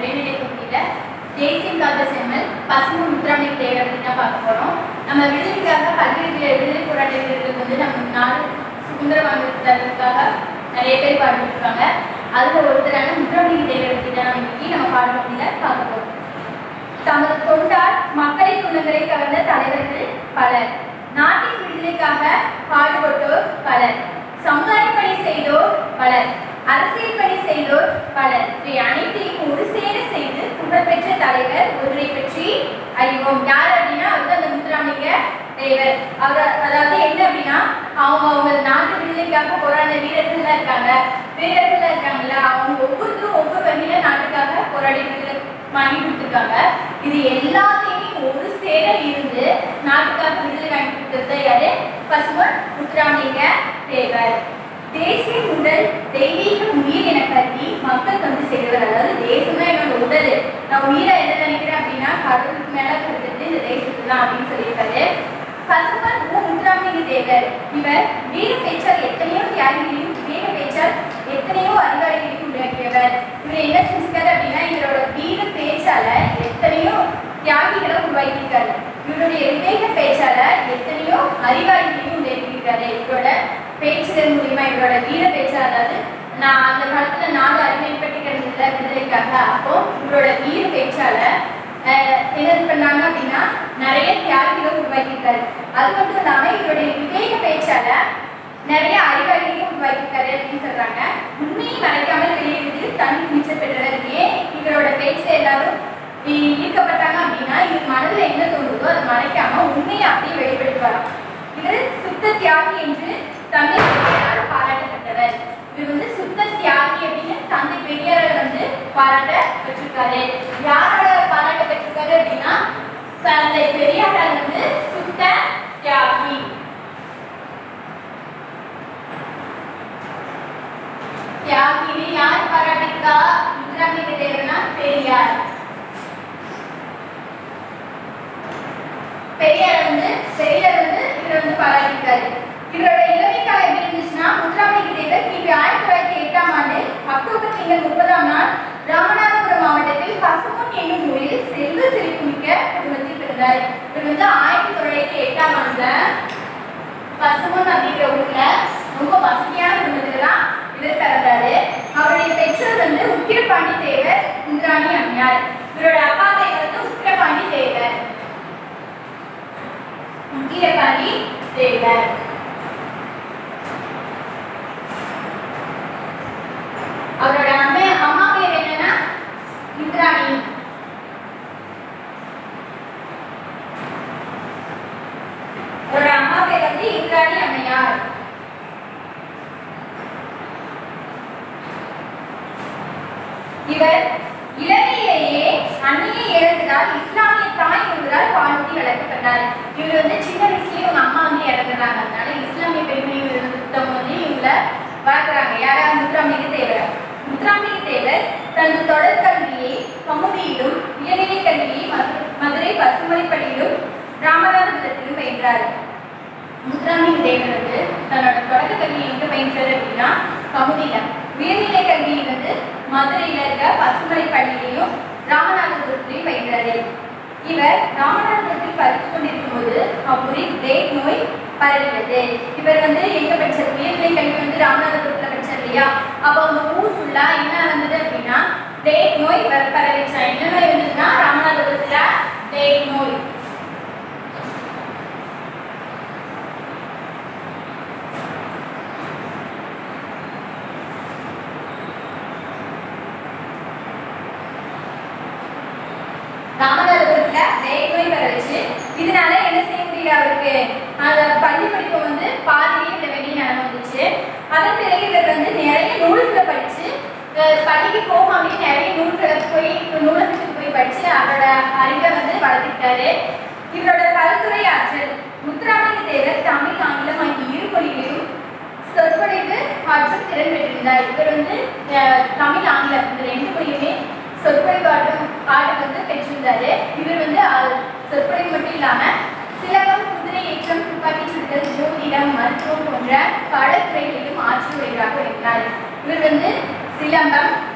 உரைநடை பகுதியில தேசியம் காத்த செம்மல் பசுமை முத்திராமணி தேவை பற்றி தான் பார்க்க போறோம் நம்ம விடுதலைக்காக பல்வேறு விடுதலை போராட்ட வீரர்களுக்கு வந்து நம்ம நாடு சுதந்திரம் வாங்குறதுக்காக நிறைய பேர் பாடிட்டு இருக்காங்க அதுல ஒருத்தரான முத்திராமணி தேவை பற்றி தான் நம்ம இன்னைக்கு நம்ம பாட பகுதியில பார்க்க போறோம் தமது தொண்டால் மக்களின் குணங்களை கவர்ந்த தலைவர்கள் பலர் நாட்டின் விடுதலைக்காக பாடுபட்டோர் பலர் சமுதாய பணி செய்தோர் பலர் அரசியல் பணி செய்தோர் பலர் இவை அனைத்தையும் ஒரு சேர செய்து புகழ்பெற்ற தலைவர் ஒருவரை பற்றி அறிவோம் யார் அப்படின்னா அவர் அந்த முத்துராமலிங்க தேவர் அவர் அதாவது என்ன அப்படின்னா அவங்க அவங்க நாட்டு விடுதலைக்காக போராடின வீரர்கள்லாம் இருக்காங்க வீரர்கள்லாம் இருக்காங்கல்ல அவங்க ஒவ்வொருத்தரும் ஒவ்வொரு வகையில நாட்டுக்காக போராடி விடுதலை வாங்கி கொடுத்துருக்காங்க இது எல்லாத்தையுமே ஒரு சேர இருந்து நாட்டுக்காக விடுதலை வாங்கி கொடுத்தது யாரு பசுமன் முத்துராமலிங்க தேவர் தேசிய உடல் தெய்வீக உயிர் என கருதி மக்கள் வந்து சேர்வர் அதாவது தேசம்னா என்னோட உடல் நான் உயிரை எதை நினைக்கிறேன் அப்படின்னா கடவுளுக்கு மேல கருத்துட்டு இந்த தேசத்துக்கு தான் அப்படின்னு சொல்லியிருக்காரு பசுமன் மு முத்துராமலிங்க தேவர் இவர் வீர பேச்சால் எத்தனையோ தியாகிகளையும் வீர பேச்சால் எத்தனையோ அறிவாளிகளையும் உருவாக்கியவர் இவர் என்ன செஞ்சிருக்காரு அப்படின்னா இவரோட வீர பேச்சால எத்தனையோ தியாகிகளை உருவாக்கியிருக்காரு இவருடைய விவேக பேச்சால எத்தனையோ அறிவாளிகளையும் உருவாக்கியிருக்காரு இவரோட பேச்சுகள் மூலியமா இவரோட வீர பேச்சால அதாவது நான் அந்த காலத்துல நாடு அடிமைப்பட்டு கிடந்ததுல விடுதலைக்காக அப்போ இவரோட வீர பேச்சால அஹ், என்ன பண்ணாங்க அப்படின்னா நிறைய தியாகிகளை உருவாக்கியிருக்காரு அது மட்டும் இல்லாம இவருடைய விவேக பேச்சால நிறைய அறிவாளிகளையும் உருவாக்கியிருக்காரு அப்படின்னு சொல்றாங்க உண்மையை மறைக்காமல் வெளியிடுவது தனி துணிச்சல் பெற்றவர் ஏன் இவரோட பேச்சுல எல்லாரும் ஈ- ஈர்க்கப்பட்டாங்க அப்படின்னா இவர் மனதில் என்ன தோணுதோ அதை மறைக்காம உண்மையை அப்படியே வெளிப்படுத்துவாராம் இவர் சுத்த தியாகி என்று தந்தை பெரியாரால் பாராட்டப்பட்டவர் இவர் வந்து சுத்த தியாகி அப்படின்னு தந்தை பெரியாரால் வந்து பாராட்ட பெற்றிருக்காரு யாரோட பாராட்ட பெற்றிருக்காரு அப்படின்னா தந்தை பெரியாரால் வந்து சுத்த தியாகி தியாகின்னு யார் பாராட்டிருக்கா முத்துராமலிங்க தேவர்னா பெரியார் பெரியார் வந்து பெரியார் வந்து இவர் வந்து பாராட்டியிருக்காரு இவரோட இளமை காலம் எப்படி இருந்துச்சுன்னா முத்துராமலிங்க தேவர் கிபி ஆயிரத்தி தொள்ளாயிரத்தி எட்டாம் ஆண்டு அக்டோபர் திங்கள் முப்பதாம் நாள் ராமநாதபுரம் மாவட்டத்தில் பசுமன் என்னும் ஊரில் செல்வ செழிப்புமிக்க குடும்பத்தில் பிறந்தார் இவர் வந்து ஆயிரத்தி தொள்ளாயிரத்தி எட்டாம் ஆண்டுல பசுமன் அப்படிங்கிற ஊர்ல ரொம்ப வசதியான குடும்பத்துல தான் இவர் பிறந்தாரு அவருடைய பெற்றோர் வந்து உக்கிரபாண்டி தேவர் இந்திராணி அம்மையார் இவரோட அப்பா பேர் வந்து உக்கிரபாண்டி தேவர் உக்கிரபாண்டி தேவர் அவரோட அம்மா அம்மா பேர் என்னன்னா இந்திராணி அவரோட அம்மா பேர் வந்து இந்திராணி அம்மையார் இவர் இளமையிலேயே அன்னையை இழந்ததால் இஸ்லாமிய தாய் ஒருவரால் பாலூட்டி வளர்க்கப்பட்டார் இவர் வந்து சின்ன வயசுலயே உங்க அம்மா வந்து இறந்துறாங்க அதனால இஸ்லாமிய பெண்மணி ஒருத்தவங்க வந்து இவங்கள வளர்க்குறாங்க யாரா முத்துராமலிங்க தேவர் முத்துராமலிங்க தேவர் தனது தொடர் கல்வியை கமுதியிலும் உயர்நிலை கல்வியை மது- மதுரை பசுமலைப்பள்ளியிலும் ராமநாதபுரத்திலும் பயின்றார் முத்துராமலிங்க தேவர் வந்து தன்னோட தொடக்க கல்வியை எங்க பயின்றார் அப்படின்னா கமுதியில உயர்நிலை கல்வியை வந்து மதுரையில இருக்க பசுமலை பள்ளியிலையும் ராமநாதபுரத்திலையும் பயின்றாரு இவர் ராமநாதபுரத்தில் படித்துக் கொண்டிருக்கும் போது அவ்வூரில் டேட் நோய் பரவியது இவர் வந்து எங்க படிச்சார் உயர்நிலை கல்வி வந்து ராமநாதபுரத்துல படிச்சார் இல்லையா அப்போ அந்த ஊர் ஃபுல்லா என்ன வந்தது அப்படின்னா டேட் நோய் வர பரவிச்சா என்ன நோய் வந்ததுன்னா ராமநாதபுரத்துல டேட் நோய் ராமநாதபுரத்துல டேட் நோய் பரவிச்சு இதனால என்ன செய்ய முடியல அவருக்கு அந்த பள்ளி படிப்பு வந்து பாதியிலே இந்த வெளியே நடந்துச்சு அதன் பிறகு இவர் வந்து நிறைய நூல்களை படிச்சு அஹ் பள்ளிக்கு போகாமலே நிறைய நூல்களை போய் நூலகத்துக்கு போய் படிச்சு அவரோட அறிவை வந்து வளர்த்துக்கிட்டாரு இவரோட பல்துறை ஆற்றல் முத்துராமலிங்க தேவர் தமிழ் ஆங்கிலம் ஆகிய இரு மொழிகளிலும் சொற்பொழிவு மற்றும் திறன் பெற்றிருந்தார் இவர் வந்து அஹ், தமிழ் ஆங்கிலம் இந்த ரெண்டு மொழியுமே சொற்பொழிவு ஆட்டம் ஆட்டம் வந்து பெற்றிருந்தாரு இவர் வந்து அஹ், சொற்பொழிவு மட்டும் இல்லாம சிலம்பம் குதிரை ஏற்றம் துப்பாக்கி சுடுதல் ஜோதிடம் மருத்துவம் போன்ற பல துறைகளிலும் ஆட்சி உரைகளாக இருந்தார் இவர் வந்து சிலம்பம்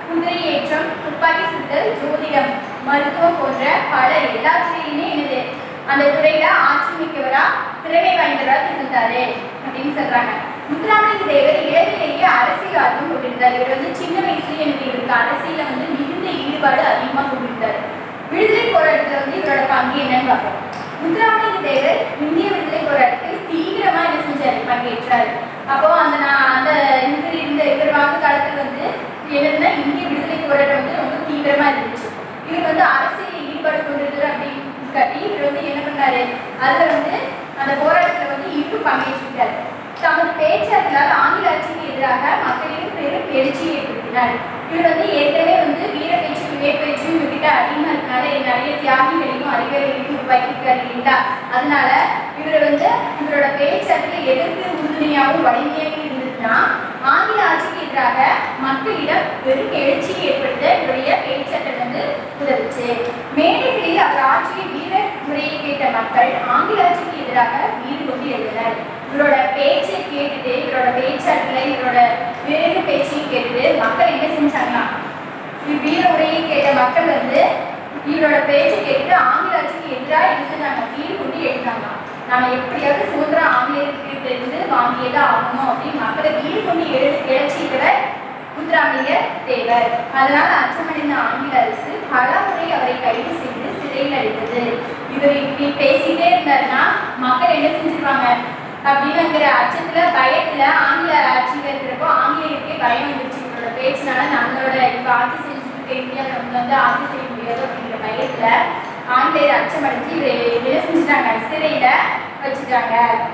குதிரை ஏற்றம் துப்பாக்கி சுடுதல் ஜோதிடம் மருத்துவம் போன்ற பல எல்லா துறையிலுமே என்னது அந்த துறையில ஆட்சி மிக்கவரா திறமை வாய்ந்தவரா திகழ்ந்தாரு அப்படின்னு சொல்றாங்க முத்துராமலிங்க தேவர் இளவிலேயே அரசியல் ஆர்வம் கொண்டிருந்தார் இவர் வந்து சின்ன வயசுலயே எனக்கு இவருக்கு அரசியல வந்து மிகுந்த ஈடுபாடு அதிகமா கொண்டிருந்தார் விடுதலை போராட்டத்துல வந்து இவரோட பங்கு என்னன்னு பார்ப்போம் முத்துராமலிங்க தேவர் இந்திய விடுதலை போராட்டத்தில் தீவிரமா என்ன செஞ்சாரு பங்கேற்றாரு அப்போ அந்த நான் அந்த இவர் இருந்த இவர் வாழ்ந்த காலத்துல வந்து என்னதுன்னா இந்திய விடுதலை போராட்டம் வந்து ரொம்ப தீவிரமா இருந்துச்சு இவர் வந்து அரசியல் ஈடுபாடு கொண்டிருந்தார் அப்படின்னு காட்டி இவர் வந்து என்ன பண்ணாரு அதுல வந்து அந்த போராட்டத்துல வந்து இவரும் பங்கேற்றிருக்காரு தமது பேச்சாற்றலால் ஆங்கில ஆட்சிக்கு எதிராக மக்களிடம் பெரும் எழுச்சியை ஏற்படுத்தினார் இவர் வந்து ஏற்கனவே வந்து வீர பேச்சு விவேக் பேச்சு இவர்கிட்ட அதிகமா இருக்கனால நிறைய தியாகிகளையும் அறிவியலையும் உருவாக்கியிருக்காரு இல்லைங்களா அதனால இவர் வந்து இவரோட பேச்சாற்றல எதிர்த்து உறுதுணையாகவும் வலிமையாகவும் இருந்ததுன்னா ஆங்கில ஆட்சிக்கு எதிராக மக்களிடம் பெரும் எழுச்சியை ஏற்படுத்த இவருடைய பேச்சாற்றல் வந்து உதவுச்சு மேடைகளில் அவர் ஆட்சியை வீர முறையை கேட்ட மக்கள் ஆங்கில ஆட்சிக்கு எதிராக வீடு கொண்டு எழுதினர் இவரோட பேச்சை கேட்டுட்டு இவரோட பேச்சாற்றலை இவரோட வேறு பேச்சையும் கேட்டுட்டு மக்கள் என்ன செஞ்சாங்கன்னா இவ் வீர உரையை கேட்ட மக்கள் வந்து இவரோட பேச்சை கேட்டு ஆங்கில ஆட்சிக்கு எதிராக என்ன செஞ்சாங்க வீடு கொண்டு எழுதினாங்க நம்ம எப்படியாவது சுதந்திரம் ஆங்கிலேயர்கிட்ட இருந்து வாங்கியதான் ஆகணும் அப்படின்னு மக்களை வீடு கொண்டு எழு இழச்சிக்கிறவர் முத்துராமலிங்கர் தேவர் அதனால் அச்சமடைந்த ஆங்கில அரசு பல முறை அவரை கைது செய்து சிறையில் அடைத்தது இவர் இப்படி பேசிட்டே இருந்தாருன்னா மக்கள் என்ன செஞ்சிருவாங்க அப்படின்னுங்கிற அச்சத்துல பயத்துல ஆங்கில ஆட்சியில் இருக்கிறப்போ ஆங்கிலேயருக்கே பயம் வந்துருச்சு இவரோட பேச்சினால நம்மளோட இப்ப ஆட்சி செஞ்சுட்டு இருக்க இந்தியாவில் நம்ம வந்து ஆட்சி செய்ய முடியாது அப்படிங்கிற பயத்துல ஆங்கிலேயர் அச்சமடைஞ்சு இவர் என்ன செஞ்சுட்டாங்க சிறையில வச்சுட்டாங்க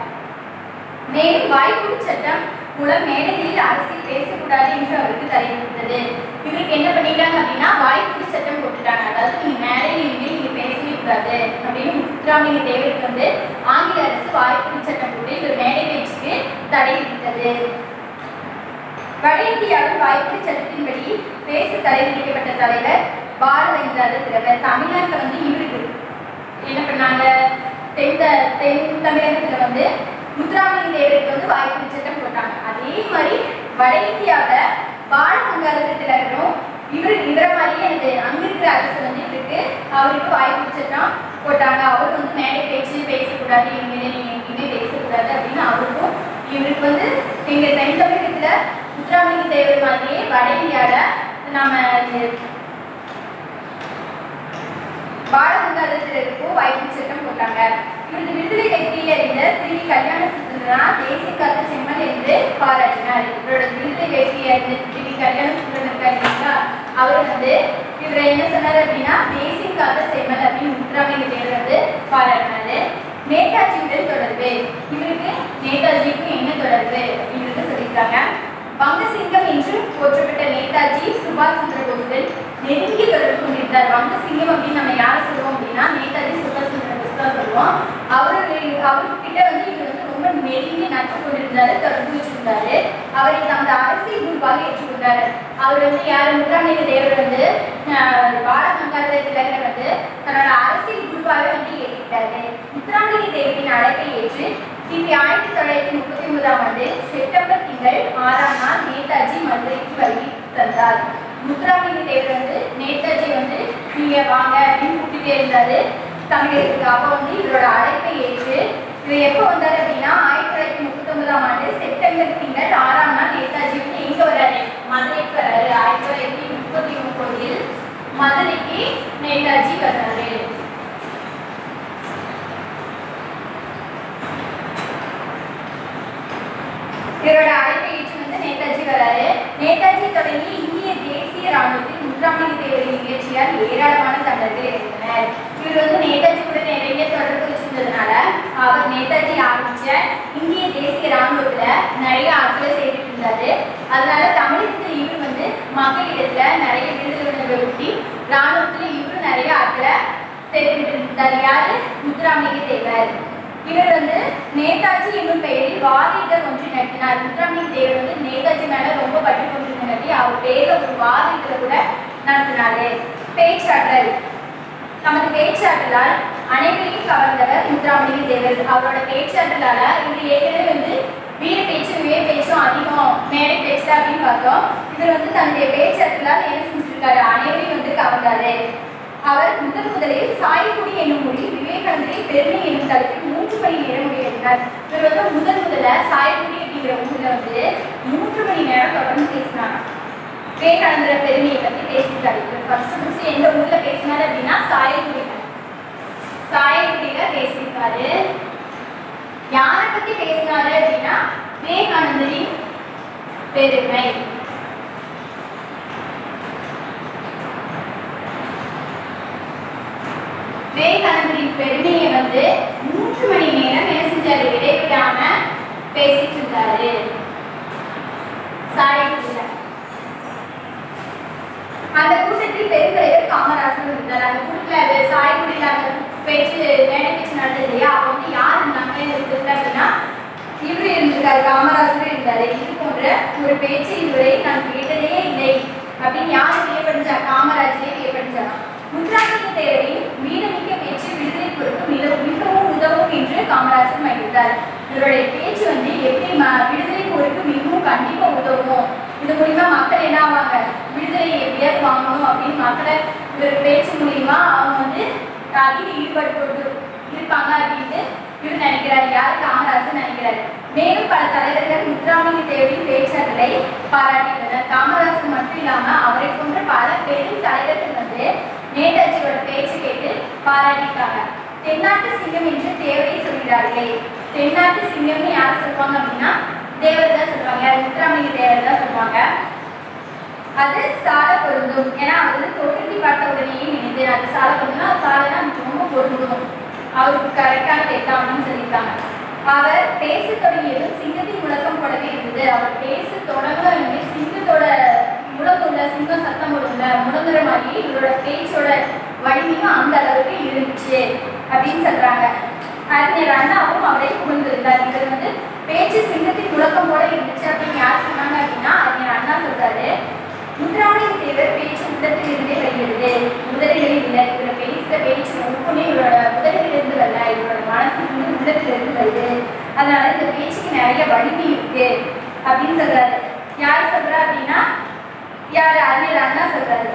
மேலும் வாய்ப்புடி சட்டம் மூலம் மேடைகளில் அரசியல் பேசக்கூடாது என்று அவருக்கு தலைவிட்டது இவருக்கு என்ன பண்ணிட்டாங்க அப்படின்னா வாய்ப்புடி சட்டம் போட்டுட்டாங்க அதாவது நீங்க மேடையில் இனிமேல் நீங்க பேசவே கூடாது அப்படின்னு முத்துராமலிங்க தேவருக்கு வந்து ஆங்கில அரசு வாய்ப்புடி சட்டம் போட்டு இவர் மேடை பேச்சுக்கு தடை விதித்தது வட இந்தியாவில் வாய்ப்புடி சட்டத்தின்படி பேச தடை விதிக்கப்பட்ட தலைவர் பாரதேந்திராத திரவர் தமிழ்நாட்டில் வந்து இவருக்கு என்ன பண்ணாங்க தென் த- தென் தமிழகத்துல வந்து முத்துராமலிங்க தேவருக்கு வந்து வாய்ப்பு சட்டம் போட்டாங்க அதே மாதிரி வட இந்தியாவில் பாலகங்காதர திலகரும் இவர் இவர மாதிரியே எனக்கு அங்க இருக்கிற அரசு வந்து இவருக்கு அவருக்கு வாய்ப்பு சட்டம் போட்டாங்க அவர் வந்து மேடை பேச்சு பேசக்கூடாது இனிமேல் நீங்க எங்கேயுமே பேசக்கூடாது அப்படின்னு அவருக்கும் இவருக்கு வந்து எங்க தென் தமிழகத்துல முத்துராமலிங்க தேவர் மாதிரியே வட இந்தியாவில் நாம பாலகங்காதரத்திற்கும் வாய்ப்பு சட்டம் போட்டாங்க இவரது விடுதலை வெற்றியை அறிந்த திருவி கல்யாண சுந்தரனா தேசிய காத்த செம்மல் என்று பாராட்டினார் இவரோட விடுதலை வெற்றியை அறிந்த திருவி கல்யாண சுந்தரன் இருக்காரு இல்லைங்களா அவர் வந்து இவரை என்ன சொன்னார் அப்படின்னா தேசிய காத்த செம்மல் அப்படின்னு முத்துராமலிங்க தேவர் வந்து பாராட்டினாரு நேதாஜியுடன் தொடர்பு இவருக்கு நேதாஜிக்கும் என்ன தொடர்பு அப்படின்னு சொல்லியிருக்காங்க வங்கசிங்கம் என்று போற்றப்பட்ட நேதாஜி சுபாஷ் சந்திர போஸுடன் நெருங்கிய தொடர்பு கொண்டிருந்தார் வங்கசிங்கம் அப்படின்னு நம்ம யாரை சொல்லுவோம் அப்படின்னா நேதாஜி சுபாஷ் சந்திர போஸ் தான் சொல்லுவோம் அவரு அவர்கிட்ட வந்து இவர் வந்து ரொம்ப நெருங்கி நட்பு கொண்டிருந்தாரு தொடர்பு வச்சிருந்தாரு அவரை தமது அரசியல் குருவாக ஏற்றுக்கொண்டாரு அவர் வந்து யார் முத்துராமலிங்க தேவர் வந்து ஆஹ், பாலகங்காதர திலகரை வந்து தன்னோட அரசியல் குருவாக வந்து ஏற்றுக்கிட்டாரு முத்துராமலிங்க தேவரின் அழைப்பை ஏற்று கிபி ஆயிரத்தி தொள்ளாயிரத்தி முப்பத்தி ஒன்பதாம் ஆண்டு செப்டம்பர் திங்கள் ஆறாம் நாள் நேதாஜி மதுரைக்கு வருகை தந்தார் முத்துராமலிங்க தேவர் வந்து நேதாஜி வந்து நீங்க வாங்க அப்படின்னு கூப்பிட்டே இருந்தாரு தமிழகத்துக்கு அப்போ வந்து இவரோட அழைப்பை ஏற்று இவர் எப்போ வந்தார் அப்படின்னா ஆயிரத்தி தொள்ளாயிரத்தி முப்பத்தி ஒன்பதாம் ஆண்டு செப்டம்பர் திங்கள் ஆறாம் நாள் நேதாஜி வந்து எங்க வர்றாரு மதுரைக்கு வர்றாரு ஆயிரத்தி தொள்ளாயிரத்தி முப்பத்தி ஒன்பதில் மதுரைக்கு நேதாஜி வர்றாரு இவரோட அழைப்பை ஏற்று வந்து நேதாஜி வராரு நேதாஜி தொடங்கி இந்திய தேசிய ராணுவத்தில் முத்துராமலிங்க தேவரின் முயற்சியால் ஏராளமான தமிழர்கள் இருந்தனர் இவர் வந்து நேதாஜி கூட நிறைய தொடர்பு வச்சிருந்ததுனால அவர் நேதாஜி ஆரம்பிச்ச இந்திய தேசிய ராணுவத்துல நிறைய ஆட்களை சேர்த்துட்டு இருந்தாரு அதனால தமிழகத்தில் இவர் வந்து மக்களிடத்துல நிறைய விடுதலை உணர்வை ஊட்டி ராணுவத்துல இவரும் நிறைய ஆட்களை சேர்த்துக்கிட்டு இருந்தார் யாரு முத்துராமலிங்க தேவர் இவர் வந்து நேதாஜி என்னும் பெயரில் வாரிதழ் ஒன்றை நடத்தினார் முத்துராமலிங்க தேவர் வந்து நேதாஜி மேல ரொம்ப பட்டு கொண்டிருந்தங்காட்டி அவர் பேர்ல ஒரு வாரிதழை கூட நடத்தினாரு பேச்சாற்றல் தமது பேச்சாற்றலால் அனைவரையும் கவர்ந்தவர் முத்துராமலிங்க தேவர் அவரோட பேச்சாற்றலால இவர் ஏற்கனவே வந்து வீர பேச்சு விவே பேச்சும் அதிகம் மேடை பேச்சு அப்படின்னு பார்த்தோம் இவர் வந்து தன்னுடைய பேச்சர்களால் என்ன செஞ்சிருக்காரு அனைவரையும் வந்து கவர்ந்தாரு அவர் முதன் முதலில் சாயக்குடி என்னும் மொழி விவேகானந்தரை பெருமை என்னும் தலைப்பில் மூன்று மணி நேரம் உரையாற்றினார் இவர் வந்து முதன் முதல்ல சாயக்குடி அப்படிங்கிற ஊர்ல வந்து மூன்று மணி நேரம் தொடர்ந்து பேசினாங்க விவேகானந்தர பெருமையை பத்தி பேசியிருக்காரு இவர் ஃபர்ஸ்ட் ஃபர்ஸ்ட் எந்த ஊர்ல பேசினாரு அப்படின்னா சாயக்குடி சாயக்குடியில பேசியிருக்காரு யாரை பத்தி பேசினாரு அப்படின்னா விவேகானந்தரின் பெருமை விவேகானந்தரின் பெருமையை வந்து மூன்று மணி நேரம் என்ன செஞ்சாரு இடைவிடாம பேசிட்டு இருந்தாரு சாயக்குடியில அந்த கூட்டத்தில் பெருந்தலைவர் காமராசர் இருந்தார் அந்த கூட்டத்தில் சாயக்குடியில் அந்த பேச்சு மேடை பேச்சு நடந்தது இல்லையா அப்போ வந்து யார் இருந்தாங்க இந்த கூட்டத்தில் அப்படின்னா இவரு இருந்திருக்காரு காமராசரும் இருந்தாரு இது போன்ற ஒரு பேச்சு இதுவரை நான் கேட்டதே இல்லை அப்படின்னு யாரு வியப்படைஞ்சா காமராஜரே வியப்படைஞ்சாராம் முத்துராமலிங்க தேவரின் வீரமிக்க பேச்சு விடுதலை பொறுப்பு மிக மிகவும் உதவும் என்று காமராஜர் மகிழ்ந்தார் இவருடைய பேச்சு வந்து எப்படி ம- விடுதலை பொறுப்பு மிகவும் கண்டிப்பா உதவும் இது மூலியமா மக்கள் என்ன ஆவாங்க விடுதலையை எப்படியாவது வாங்கணும் அப்படின்னு மக்களை இவர் பேச்சு மூலியமா அவங்க வந்து அதில் ஈடுபாடு கொண்டு இருப்பாங்க அப்படின்ட்டு இவர் நினைக்கிறார் யார் காமராஜர் நினைக்கிறார் மேலும் பல தலைவர்கள் முத்துராமலிங்க தேவரின் பேச்சாற்றலை பாராட்டியுள்ளனர் காமராஜர் மட்டும் இல்லாம அவரை போன்ற பல பெரும் தலைவர்கள் வந்து நேதாஜியோட பேச்சு கேட்டு பாராட்டியிருக்காங்க தென்னாட்டு சிங்கம் என்று தேவரை சொல்கிறார்களே தென்னாட்டு சிங்கம்னு யார் சொல்லுவாங்க அப்படின்னா தேவர் தான் சொல்லுவாங்க யார் முத்துராமலிங்க தேவர் தான் சொல்லுவாங்க அது சால பொருந்தும் ஏன்னா அவர் வந்து தோற்றத்தை பார்த்த உடனேயே நினைத்து அது சால பொருந்தும் அது சாலைனா அதுக்கு ரொம்ப பொருந்தும் அவருக்கு கரெக்டான பேர் அப்படின்னு சொல்லியிருக்காங்க அவர் பேச தொடங்கியதும் சிங்கத்தின் முழக்கம் போலவே இருந்தது அவர் பேச தொடங்க சிங்கத்தோட முழங்குள்ள சிங்கம் சத்தம் போடும்ல முழங்குற மாதிரி இவரோட பேச்சோட வலிமையும் அந்த அளவுக்கு இருந்துச்சு அப்படின்னு சொல்றாங்க அறிஞர் அண்ணாவும் அவரை புகழ்ந்திருந்தார் இவர் வந்து பேச்சு சிங்கத்தின் முழக்கம் போல இருந்துச்சு அப்படின்னு யார் சொன்னாங்க அப்படின்னா அறிஞர் அண்ணா சொல்றாரு முத்துராமலிங்க தேவர் பேச்சு உள்ளத்தில் இருந்தே வருகிறது உதடுகளில் இல்லை இவர் பேசுகிற பேச்சு ஒவ்வொன்றும் இவரோட உதடுகளிலிருந்து வரல இவரோட மனசுலேருந்து உள்ளத்திலிருந்து வருது அதனால இந்த பேச்சுக்கு நிறைய வலிமை இருக்கு அப்படின்னு சொல்றாரு யார் சொல்றா அப்படின்னா யார் அறிஞர் அண்ணா சொல்றாரு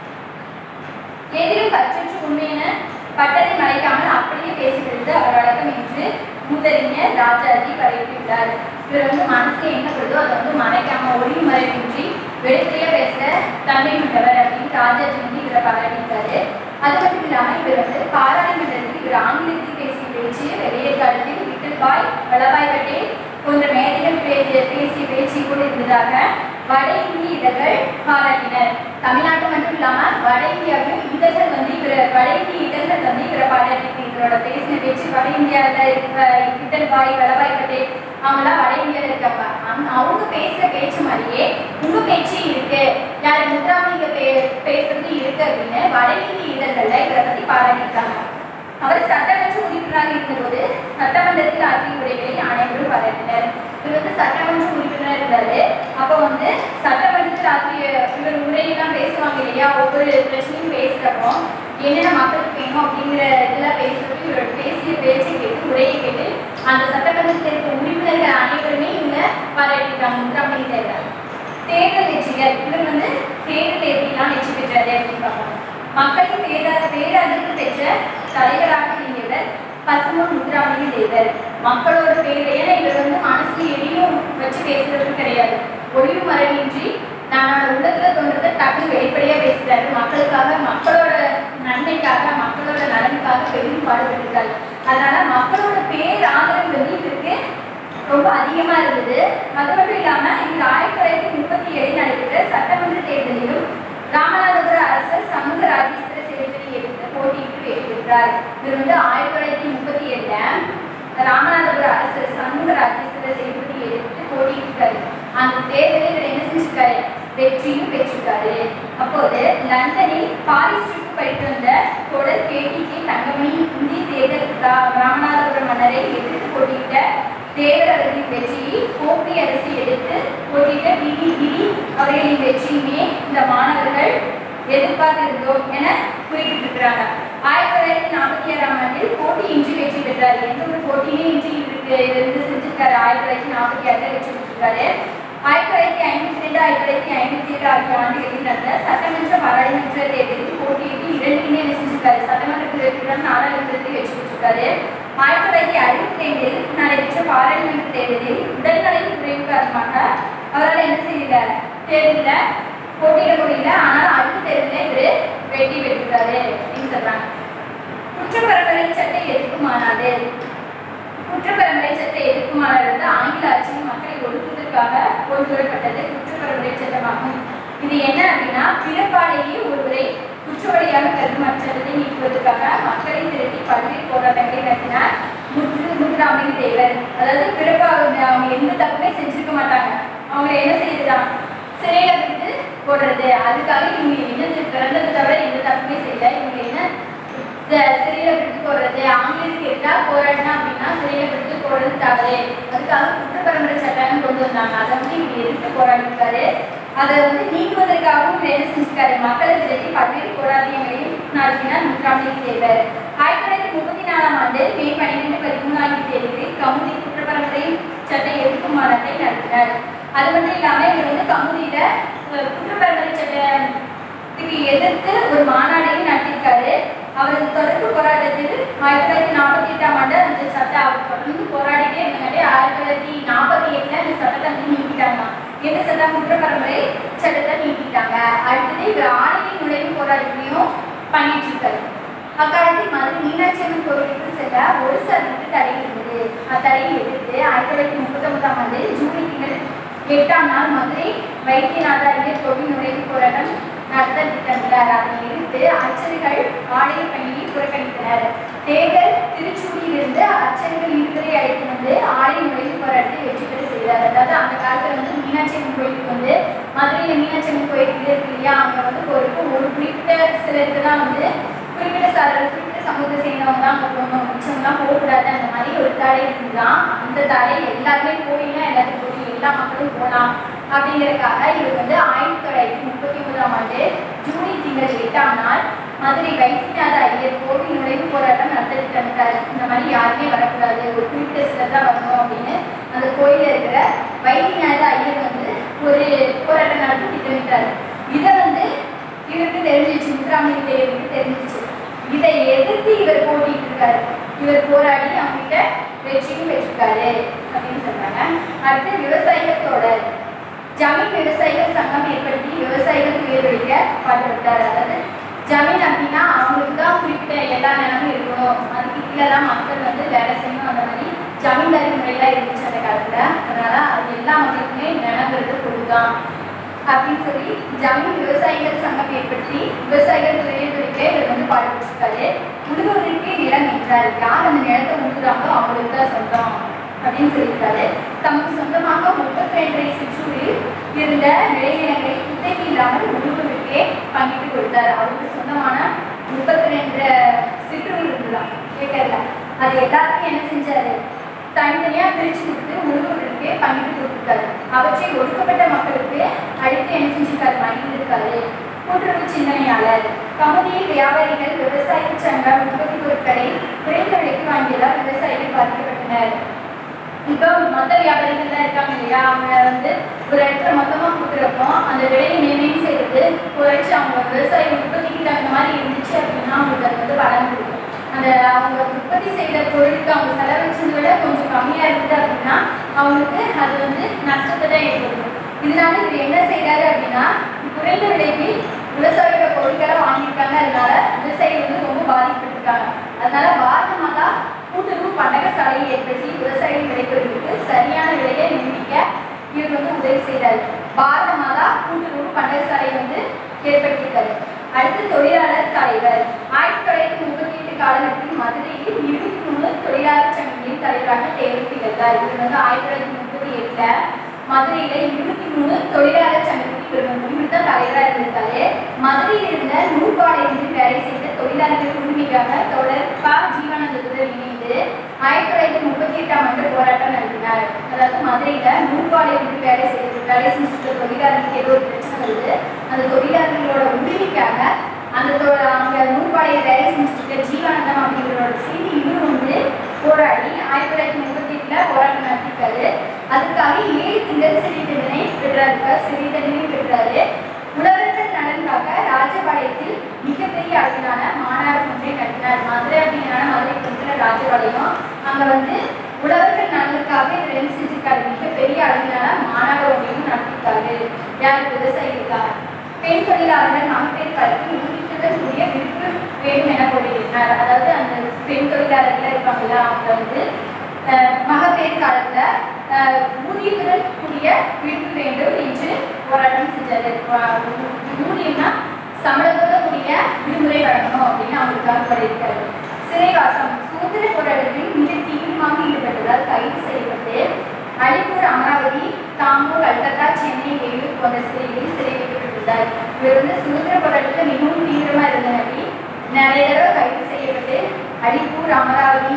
எதிலும் பற்றற்று உண்மையென பட்டதை மறைக்காமல் அப்படியே பேசுகிறது அவர் வழக்கம் என்று மூதறிஞர் ராஜாஜி பரப்பியுள்ளார் இவர் வந்து மனசுல என்ன வருதோ அதை வந்து மறைக்காம ஒளி மறைவின்றி வெளிப்படையா பேசுற தன்மை கொண்டவர் அப்படின்னு ராஜாஜி வந்து இவரை பாராட்டியிருக்காரு அது மட்டும் இல்லாம இவர் வந்து பாராளுமன்றத்தில் இவர் ஆங்கிலத்தில் பேசிய பேச்சு வெளியே காலத்தில் விட்டல் பாய் வல்லபாய் பட்டேல் போன்ற மேடைகள் பே- பேசிய பேச்சு கூட இருந்ததாக வட இந்திய இதழ்கள் பாராட்டினர் தமிழ்நாட்டு மட்டும் இல்லாம வட இந்தியாவிலும் இதழ்கள் வந்து இவர வட இந்திய இதழ்கள் வந்து இவரை பாராட்டிட்டு இவரோட பேசின பேச்சு வட இந்தியாவில் இருக்க இதழ் பாய் வல்லபாய் பட்டேல் அவங்களாம் வட இந்தியாவில் இருக்காங்க அந்த- அவங்க பேசுற பேச்சு மாதிரியே உங்க பேச்சு இருக்கு யார் முத்ராமலிங்க பே பேசுறது இருக்கு அப்படின்னு வட இந்திய இதழ்கள்ல இவரை பத்தி பாராட்டியிருக்காங்க அவர் சட்டமன்ற உறுப்பினராக இருந்தபோது சட்டமன்றத்தில் ஆற்றிய உரைகளை அனைவரும் பாராட்டினர் இவர் வந்து சட்டமன்ற உறுப்பினராக இருந்தாரு அப்போ வந்து சட்டமன்றத்தில் ஆற்றிய இவர் உரையெல்லாம் பேசுவாங்க இல்லையா ஒவ்வொரு பிரச்சனையும் பேசுறப்போ என்னென்ன மக்களுக்கு வேணும் அப்படிங்கிற இதெல்லாம் பேசுறப்போ இவரோட பேசிய பேச்சை கேட்டு உரையை கேட்டு அந்த சட்டமன்றத்தில் இருக்க உறுப்பினர்கள் அனைவருமே இவங்க பாராட்டியிருக்காங்க முத்துராமலிங்க தேவர் தேர்தல் வெற்றிகள் இவர் வந்து தேர்தல் எப்படிலாம் வெற்றி பெற்றாரு அப்படின்னு பார்ப்போம் மக்களின் பேரா பேராதரவு பெற்ற தலைவராக இருந்தவர் பசுமன் முத்துராமலிங்க தேவர் மக்களோட பேர் ஏன்னா இவர் வந்து மனசுல எதையும் வச்சு பேசுறது கிடையாது ஒளிவு மறைவின்றி நம்மளோட உள்ளத்துல தோன்றதை டக்குனு வெளிப்படையா பேசுறாரு மக்களுக்காக மக்களோட நன்மைக்காக மக்களோட நலனுக்காக பெரும் பாடுபட்டிருக்காரு அதனால மக்களோட பேர் ஆதரவு வந்து இவருக்கு ரொம்ப அதிகமா இருந்தது அது மட்டும் இல்லாம இவர் ஆயிரத்தி தொள்ளாயிரத்தி முப்பத்தி ஏழில் நடைபெற்ற சட்டமன்ற தேர்தலிலும் ராமநாதபுர அரசர் சமூக ராஜேஸ்வர சேதுபதி எடுத்து போட்டியிட்டு வெற்றி பெற்றார் இவர் வந்து ஆயிரத்தி தொள்ளாயிரத்தி முப்பத்தி ஏழுல ராமநாதபுர அரசர் சமூக ராஜேஸ்வர சேதுபதி எடுத்து போட்டியிட்டிருக்காரு அந்த தேர்தலில் இவர் என்ன செஞ்சிருக்காரு வெற்றியும் பெற்றிருக்காரு அப்போது லண்டனில் பாரிஸ்டுக்கு படித்து வந்த தொடர் கேடிகே தங்கமணி இந்திய தேர்தல் ரா- ராமநாதபுரம் மன்னரை எதிர்த்து போட்டியிட்ட தேவர் அவர்களின் வெற்றியை கோப்பை அரசு எடுத்து போட்டியிட்ட விதி விதி அவர்களின் வெற்றியுமே இந்த மாணவர்கள் எதிர்பார்த்திருந்தோம் என குறிப்பிட்டிருக்கிறாங்க ஆயிரத்தி தொள்ளாயிரத்தி நாற்பத்தி ஆறாம் ஆண்டில் போட்டியின்றி வெற்றி பெற்றார் எந்த ஒரு போட்டியுமே இன்றி இவருக்கு இருந்து செஞ்சிருக்காரு ஆயிரத்தி தொள்ளாயிரத்தி நாற்பத்தி ஆறுல வெற்றி பெற்றிருக்காரு ஆயிரத்தி தொள்ளாயிரத்தி ஐம்பத்தி ரெண்டு ஆயிரத்தி தொள்ளாயிரத்தி ஐம்பத்தி ஏழு ஆகிய ஆண்டுகளில் நடந்த சட்டமன்ற பாராளுமன்ற தேர்தலில் போட்டியிட்டு இரண்டுக்குமே என்ன செஞ்சிருக்காரு சட்டமன்ற தேர்தலுடன் நாடாளுமன்றத்தில் வெற்றி பெற்றிருக்காரு ஆயிரத்தி தொள்ளாயிரத்தி அறுபத்தி ரெண்டில் நடைபெற்ற பாராளுமன்ற தேர்தலில் உடல்நலை குறைவு காரணமாக அவரால் என்ன செய்யல தேர்தலில் போட்டியிட முடியல ஆனால் அடுத்த தேர்தலில் இவர் வெற்றி பெற்றிருக்காரு அப்படின்னு சொல்றாங்க குற்றப்பரம்பரை சட்ட எதிர்ப்பு மாநாடு குற்றப்பரம்பரை சட்ட எதிர்ப்பு மாநாடு வந்து ஆங்கில ஆட்சியின் மக்களை ஒடுக்குவதற்காக கொண்டு வரப்பட்டது குற்றப்பரம்பரை சட்டமாகும் இது என்ன அப்படின்னா பிறப்பாலேயே ஒருவரை குற்றவாளியாக கருதும் அச்சட்டத்தை நீக்குவதற்காக மக்களை திரட்டி பல்வேறு போராட்டங்களை நடத்தினார் முற்று முத்துராமலிங்க தேவர் அதாவது பிறப்பா அவங்க எந்த தப்புமே செஞ்சிருக்க மாட்டாங்க அவங்க என்ன செய்யலாம் சிறையில விட்டு போடுறது அதுக்காக இவங்க என்ன பிறந்தது தவிர எந்த தப்புமே செய்யல இவங்க என்ன இந்த சிறையில விட்டு போடுறது ஆங்கிலத்துக்கு எதிராக போராடினா அப்படின்னா சிறையில விட்டு போடுறது தவறு அதுக்காக குற்றப்பரம்பரை சட்டம் கொண்டு வந்தாங்க அதை வந்து இவர் எதிர்த்து போராடிருக்காரு அதை வந்து நீக்குவதற்காகவும் இவர் என்ன செஞ்சிருக்காரு மக்களை திரட்டி பல்வேறு போராட்டங்களையும் நடத்தினார் முத்துராமலிங்க தேவர் ஆயிரத்தி தொள்ளாயிரத்தி முப்பத்தி நாலாம் ஆண்டு மே பன்னிரெண்டு பதிமூணாம் தேதியில் கமுதி குற்றப்பரம்பரை சட்ட எதிர்ப்பு மாநாட்டை நடத்தினார் அது மட்டும் இல்லாம இவர் வந்து கமுதியில அஹ், குற்றப்பரம்பரை சட்டத்துக்கு எதிர்த்து ஒரு மாநாட்டையும் நடத்தியிருக்காரு அவரது தொடர்பு போராட்டத்தில் ஆயிரத்தி தொள்ளாயிரத்தி நாற்பத்தி எட்டாம் ஆண்டு அந்த சட்டம் அவர் தொடர்ந்து போராடிட்டே இருந்தங்காட்டி ஆயிரத்தி தொள்ளாயிரத்தி நாற்பத்தி எட்டுல அந்த சட்டத்தை வந்து நீக்கிட்டாங்க எந்த சட்டம் குற்றப்பரம்பரை சட்டத்தை நீக்கிட்டாங்க அடுத்தது இவர் ஆணையின் நுழைவு போராட்டத்தையும் பண்ணிட்டு இருக்காரு அக்காலத்தில் மதுரை மீனாட்சி அம்மன் கோவிலுக்கு செல்ல ஒரு சதவீத தடை இருந்தது அத்தடையை எதிர்த்து ஆயிரத்தி தொள்ளாயிரத்தி முப்பத்தொன்பதாம் ஆண்டு ஜூலை திங்கள் எட்டாம் நாள் மதுரை வைத்தியநாத ஐயர் கோவில் நுழைவு போராட்டம் நடத்த திட்டமிட்டார் அதை எதிர்த்து அர்ச்சகர்கள் ஆலய பணியை புறக்கணித்தனர் தேர்தல் திருச்சூரிலிருந்து அர்ச்சகர்கள் இருவரை அழைத்து வந்து ஆலய நுழைவு போராட்டத்தை வெற்றி பெற செய்தார் அதாவது அந்த காலத்துல வந்து மீனாட்சி அம்மன் கோயிலுக்கு வந்து மதுரையில மீனாட்சி அம்மன் கோயில் இருக்கு இல்லையா அங்க வந்து போறதுக்கு ஒரு குறிப்பிட்ட சிலருக்கு தான் வந்து குறிப்பிட்ட சாதல் குறிப்பிட்ட சமூகத்தை சேர்ந்தவங்க தான் அங்கே போகணும் மிச்சவங்கலாம் போகக்கூடாது அந்த மாதிரி ஒரு தடை இருக்குதான் அந்த தடை எல்லாருமே போயிலாம் எல்லாத்துக்கும் போய் எல்லா மக்களும் போகலாம் அப்படிங்கிறதுக்காக இவர் வந்து ஆயிரத்தி தொள்ளாயிரத்தி முப்பத்தி ஒன்பதாம் ஆண்டு ஜூலை திங்கள் எட்டாம் நாள் மதுரை வைத்தியநாத ஐயர் கோவில் நுழைவு போராட்டம் நடத்த திட்டமிட்டார் இந்த மாதிரி யாருமே வரக்கூடாது ஒரு குறிப்பிட்ட சிலர் தான் வரணும் அப்படின்னு அந்த கோயிலில் இருக்கிற வைத்தியநாத ஐயர் வந்து ஒரு போராட்டம் நடத்த திட்டமிட்டார் இதை வந்து இவருக்கு தெரிஞ்சிச்சு முத்துராமலிங்க தேவருக்கு தெரிஞ்சிச்சு இதை எதிர்த்து இவர் போட்டிட்டு இருக்காரு இவர் போராடி அவங்ககிட்ட வெற்றியும் பெற்றிருக்காரு அப்படின்னு சொல்றாங்க அடுத்து விவசாயிகளோட ஜமீன் விவசாயிகள் சங்கம் ஏற்படுத்தி விவசாயிகள் உயர்வழிக்க பாடுபட்டார் அதாவது ஜமீன் அப்படின்னா அவங்களுக்கு தான் குறிப்பிட்ட எல்லா நிலமும் இருக்கணும் அதுக்கு கீழே தான் மக்கள் வந்து வேலை செய்யணும் அந்த மாதிரி ஜமீன்தாரி முறையெல்லாம் இருந்துச்சு அந்த காலத்துல அதனால அது எல்லா மக்களுக்குமே நிலங்கிறது பொதுதான் அப்படின்னு சொல்லி ஜமீன் விவசாயிகள் சங்கம் ஏற்படுத்தி விவசாயிகள் உயர்வழிக்க இவர் வந்து பாடுபட்டிருக்காரு உழுவதற்கு நிலம் என்றார் யார் அந்த நிலத்தை உழுகுறாங்களோ அவங்களுக்கு தான் சொந்தம் அப்படின்னு சொல்லியிருக்காரு தமக்கு சொந்தமாக முப்பத்தி ரெண்டரை சிற்றூரில் இருந்த விளைநிலங்களை குத்தகை இல்லாமல் உழுவதற்கே பங்கிட்டு கொடுத்தார் அவருக்கு சொந்தமான முப்பத்தி ரெண்டு சிற்றூர் இருந்துதான் கேட்கல அது எல்லாத்தையும் என்ன செஞ்சாரு தனித்தனியா பிரிச்சு கொடுத்து உழுவதற்கே பங்கிட்டு கொடுத்துருக்காரு அவற்றை ஒடுக்கப்பட்ட மக்களுக்கு அடுத்து என்ன செஞ்சிருக்காரு மகிழ்ந்திருக்காரு கூட்டுறவு சிந்தனையாளர் கமுதியில் வியாபாரிகள் விவசாய சங்கம் உற்பத்தி பொருட்களை குறைந்த விலைக்கு வாங்கியதால் விவசாயிகள் பாதிக்கப்பட்டனர் இப்போ மொத்த வியாபாரிகள்லாம் இருக்காங்க இல்லையா அவங்க வந்து ஒரு இடத்துல மொத்தமாக கொடுக்குறப்போ அந்த விலையை நிர்ணயம் செய்யறது குறைச்சி அவங்க விவசாய உற்பத்திக்கு தகுந்த மாதிரி இருந்துச்சு அப்படின்னா அவங்களுக்கு அது வந்து பலன் கொடுக்கும் அந்த அவங்க உற்பத்தி செய்த பொருளுக்கு அவங்க செலவழிச்சதை விட கொஞ்சம் கம்மியாக இருக்குது அப்படின்னா அவங்களுக்கு அது வந்து நஷ்டத்தை தான் ஏற்படுத்தும் இதனால இவர் என்ன செய்றாரு அப்படின்னா குறைந்த விலைக்கு விவசாயியோட பொருட்களை வாங்கியிருக்காங்க அதனால விவசாயிகள் வந்து ரொம்ப பாதிக்கப்பட்டிருக்காங்க அதனால பாரதமாதா கூட்டுறவு பண்டக சாலையை ஏற்படுத்தி விவசாயிகள் விளைபொருளுக்கு சரியான விலையை நிர்ணயிக்க இவர் வந்து உதவி செய்தார் பாரத மாதா கூட்டுறவு பண்டக சாலை வந்து ஏற்படுத்தியிருக்காரு அடுத்து தொழிலாளர் தலைவர் ஆயிரத்தி தொள்ளாயிரத்தி முப்பத்தி எட்டு காலகட்டத்தில் மதுரையில் இருபத்தி மூணு தொழிலாளர் சங்கங்களின் தலைவராக தேர்வு திகழ்ந்தார் இவர் வந்து ஆயிரத்தி தொள்ளாயிரத்தி முப்பத்தி எட்டுல மதுரையில இருபத்தி மூணு தொழிலாளர் சங்கத்துக்கு இவர் வந்து இவர் தான் தலைவராக இருந்திருக்காரு மதுரையில் இருந்த நூற்பாளையத்தில் வேலை செய்த தொழிலாளர்கள் உரிமைக்காக தொடர் ப ஜீவனந்தத்துடன் இணைந்து ஆயிரத்தி தொள்ளாயிரத்தி முப்பத்தி எட்டாம் ஆண்டு போராட்டம் நடத்தினார் அதாவது மதுரையில நூற்பாளையத்தில் வேலை செய்து வேலை செஞ்சுட்டு தொழிலாளர்களுக்கு ஏதோ ஒரு பிரச்சனை வருது அந்த தொழிலாளர்களோட உரிமைக்காக அந்த தொ- அங்க நூற்பாளைய வேலை செஞ்சுட்டு இருக்க ஜீவானந்தம் அப்படிங்கிறவரோட செய்தி இவரும் வந்து போராடி ஆயிரத்தி தொள்ளாயிரத்தி முப்பத்தி எட்டுல கோயில்ல போராட்டம் நடத்திருக்காரு அதுக்காக ஏழு திங்கள் சிறை தண்டனை பெற்றாரு சிறை தண்டனை பெற்றாரு உழவர்கள் நலனுக்காக ராஜபாளையத்தில் மிகப்பெரிய அளவிலான மாநாடு ஒன்றை நடத்தினார் மதுரை அப்படிங்கிறனால மதுரை பக்கத்துல ராஜபாளையம் அங்க வந்து உழவர்கள் நலனுக்காக இவர் என்ன செஞ்சிருக்காரு மிகப்பெரிய அளவிலான மாநாடு ஒன்றையும் நடத்திருக்காரு யார் விவசாயிகளுக்காக பெண் தொழிலாளர்கள் மகப்பேறு கல்வி ஊதியத்துடன் கூடிய விருப்பு வேண்டும் என கோரியிருந்தார் அதாவது அந்த பெண் தொழிலாளர்கள் இருப்பாங்கல்ல அவங்க வந்து அஹ், மகப்பேறு காலத்துல அஹ், ஊதியத்துடன் கூடிய விடுப்பு வேண்டும் என்று போராட்டம் செஞ்சாரு வா- ஊதியம்னா சம்பளத்தோட கூடிய விடுமுறை வழங்கணும் அப்படின்னு அவங்களுக்காக கோரியிருக்காரு சிறைவாசம் சுதந்திர போராட்டத்தில் மிக தீவிரமாக ஈடுபட்டதால் கைது செய்யப்பட்டு அலிப்பூர் அமராவதி தாம்பூர் கல்கத்தா சென்னை வேலூர் போன்ற சிறைகளில் சிறை வைக்கப்பட்டிருந்தார் இவர் வந்து சுதந்திர போராட்டத்தில் மிகவும் தீவிரமா இருந்தனாடி நிறைய தடவை கைது செய்யப்பட்டு அலிப்பூர் அமராவதி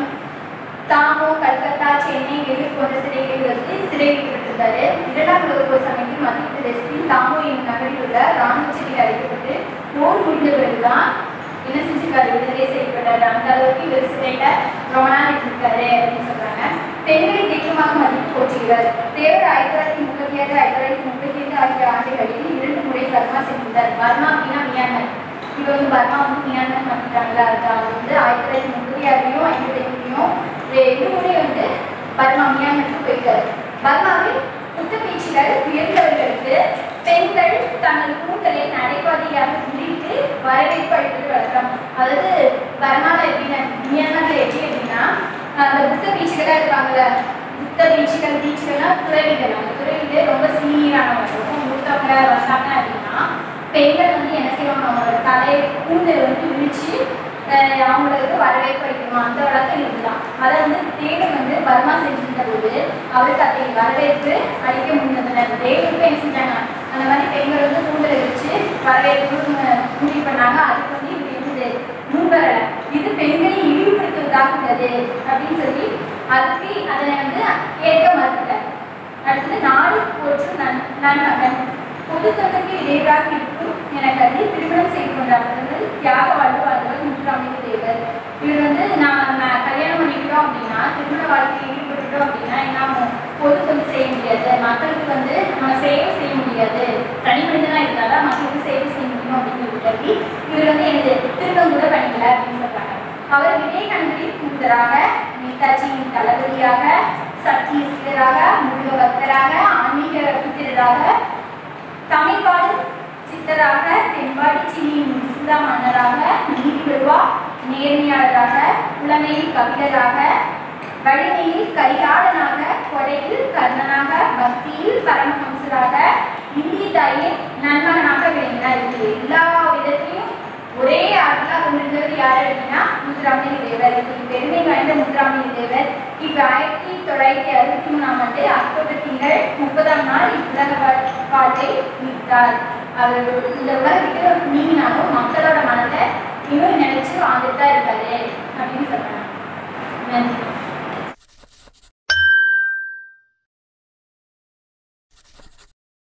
தாமோ கல்கத்தா சென்னை வேலூர் போன்ற சிறைகளில் வந்து சிறை வைக்கப்பட்டிருந்தாரு இரண்டாம் உலக போர் சமயத்தில் மத்திய பிரதேசத்தில் தாமோ என்னும் நகரில் உள்ள ராணுவ சிறையில் அடைக்கப்பட்டு போர் முடிந்த பிறகுதான் என்ன செஞ்சிருக்காரு விடுதலை செய்யப்பட்டாரு அந்த அளவுக்கு இவர் சிறையில ரொம்ப நாள் இருந்திருக்காரு அப்படின்னு சொல்றாங்க பெண்களை தெய்வமாக மதிப்பு போற்றுகிறார் தேவர் ஆயிரத்தி தொள்ளாயிரத்தி முப்பத்தி ஆறு ஆயிரத்தி தொள்ளாயிரத்தி முப்பத்தி ஐந்து ஆகிய ஆண்டுகளில் இரண்டு முறை பர்மா சென்றார் பர்மா அப்படின்னா மியான்மர் இப்போ வந்து பர்மா வந்து மியான்மர் மாற்றிட்டாங்களா அது அவங்க வந்து ஆயிரத்தி தொள்ளாயிரத்தி முப்பத்தி ஆறுலையும் ஐம்பத்தி ஐந்துலையும் இருமுறை வந்து பர்மா மியான்மருக்கு போயிருக்காரு பர்மாவில் குத்துப்பீச்சுகள் உயர்ந்தவர்களுக்கு பெண்கள் தங்கள் கூந்தலை நடைபாதையாக விரித்து வரவேற்பு அளிப்பது வழக்கம் அதாவது பர்மாவில் எப்படின்னா மியான்மர்ல எப்படி அப்படின்னா அந்த புத்த பீச்சுகளா இருப்பாங்கல்ல புத்த பீச்சுகள் பீச்சுகள்லாம் துறவிகள் அந்த துறவிகள் ரொம்ப சீனியரானவங்க ரொம்ப மூத்தவங்க வந்தாங்க அப்படின்னா பெண்கள் வந்து என்ன செய்வாங்க அவங்களோட தலையை கூந்தல் வந்து விரிச்சு அஹ் அவங்களுக்கு வரவேற்பு அளிக்கணும் அந்த வழக்கம் இதுதான் அதை வந்து தேவன் வந்து பர்மா செஞ்சிருந்த போது அவருக்கு அதை வரவேற்பு அளிக்க முடிந்ததுனர் தேவனுக்கு என்ன செஞ்சாங்க அந்த மாதிரி பெண்கள் வந்து கூந்தலை வச்சு வரவேற்புன்னு முடிவு பண்ணாங்க அதுக்கு வந்து இவர் இருந்தது முன்வரல இது பெண்களை இழிவுபடுத்துவதாக உள்ளது அப்படின்னு சொல்லி அதுக்கு அதனை வந்து ஏற்க மறுத்துட்டார் அடுத்தது நாடு போற்றும் நன் நன்மகன் பொது தொகுதிக்கு இடையூறாக இருக்கும் என கருதி திருமணம் செய்து கொண்டார்கள் தியாக வாழ்வு வாழ்ந்தவர் முத்துராமலிங்க தேவர் இவர் வந்து நான் நான் கல்யாணம் பண்ணிக்கிட்டோம் அப்படின்னா திருமண வாழ்க்கையில் ஈடுபட்டுட்டோம் அப்படின்னா என்ன ஆகும்? பொது தொண்டு செய்ய முடியாது மக்களுக்கு வந்து நம்ம சேவை செய்ய முடியாது தனி மனிதனா இருந்தாதான் மக்களுக்கு சேவை செய்ய முடியும் அப்படின்னு கருதி இவர் வந்து எனக்கு திருமணம் கூட பண்ணிக்கல அப்படின்னு சொல்றாங்க அவர் விவேகானந்தரின் தூதராக நேதாஜியின் தளபதியாக சத்தியசீலராக முருக பக்தராக ஆன்மீக புத்திரராக தமிழ்பாடு சித்தராக தென்பாடி சினியின் முஸ்லா மன்னராக நீதிபெருவா நேர்மையாளராக புலமையில் கவிஞராக வலிமையில் கையாளனாக கொடையில் கர்ணனாக பக்தியில் பரமஹம்சராக இந்திய தாயின் நன்மகனாக விளங்கினார் இது எல்லா விதத்திலையும் ஒரே ஆட்களா கொண்டிருந்தவர் யார் அப்படின்னா முத்துராமலிங்க தேவர் இது பெருமை வாய்ந்த முத்துராமலிங்க தேவர் இப்போ ஆயிரத்தி தொள்ளாயிரத்தி அறுபத்தி மூணாம் ஆண்டு அக்டோபர் திங்கள் முப்பதாம் நாள் இவ்வுலக வா- வாழ்வை மீட்டார் அவர் இந்த உலக விட்டு நீங்கினாலும் மக்களோட மனதை இன்னும் நினைச்சு வாழ்ந்துட்டு தான் இருக்காரு அப்படின்னு சொல்றாங்க நன்றி